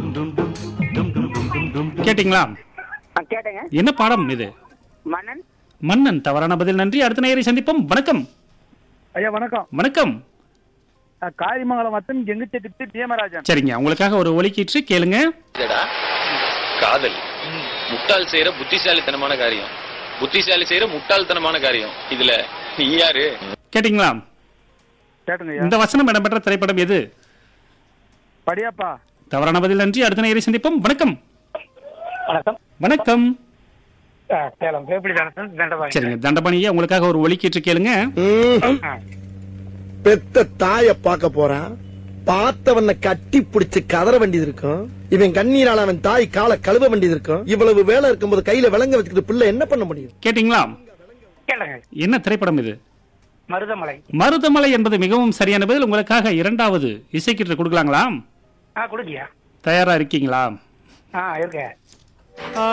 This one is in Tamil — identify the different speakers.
Speaker 1: கேட்டிங்களா
Speaker 2: ஆ, கேட்டேங்க
Speaker 1: என்ன பாடம் இது
Speaker 2: மன்னன்
Speaker 1: மன்னன் தவறான பதில் நன்றி அடுத்த நேயரை சந்திப்போம் வணக்கம்
Speaker 3: ஐயா வணக்கம்
Speaker 1: வணக்கம்
Speaker 3: நான் காரிமங்கலம் வட்டம் எங்குச்செட்டி பீமராஜன்
Speaker 1: சரிங்க உங்களுக்காக ஒரு ஒலிக்கீற்று கேளுங்க
Speaker 4: இதடா காதல் முட்டாள் செய்யற புத்திசாலித்தனமான காரியம் புத்திசாலி செய்யற முட்டாள்தனமான காரியம் இதுல நீ யாரு
Speaker 1: கேட்டிங்களா
Speaker 3: கேட்டுங்க ஐயா
Speaker 1: இந்த வசனம் இடம்பெற்ற திரைப்படம் எது
Speaker 3: படியாப்பா
Speaker 1: தவறான பதில் நன்றி அடுத்த நேயரை சந்திப்போம் வணக்கம்
Speaker 5: வணக்கம்
Speaker 1: வணக்கம்
Speaker 5: ஆ, சேலம் வேப்பிலி தனசன் தண்டபாணி
Speaker 1: சரிங்க தண்டபாணியா உங்களுக்காக ஒரு ஒலிக்கீற்று கேளுங்க
Speaker 6: பெத்த தாய பார்க்க போறான் பார்த்தவன கட்டி பிடிச்சு கதற வேண்டியது இருக்கும் இவன் கண்ணீரால அவன் தாய் காலை கழுவ வேண்டியது இருக்கும் இவ்வளவு வேலை இருக்கும்போது கையில விலங்க வச்சுக்கிட்டு பிள்ளை என்ன பண்ண முடியும்
Speaker 1: கேட்டிங்களா
Speaker 5: கேளுங்க
Speaker 1: என்ன திரைப்படம் இது
Speaker 5: மருதமலை
Speaker 1: மருதமலை என்பது மிகவும் சரியான பதில் உங்களுக்காக இரண்டாவது இசைக்கீற்று கொடுக்கலாங்களா
Speaker 5: ஆ கொடுக்கியா
Speaker 1: தயாரா இருக்கீங்களா
Speaker 5: ஆ இருக்க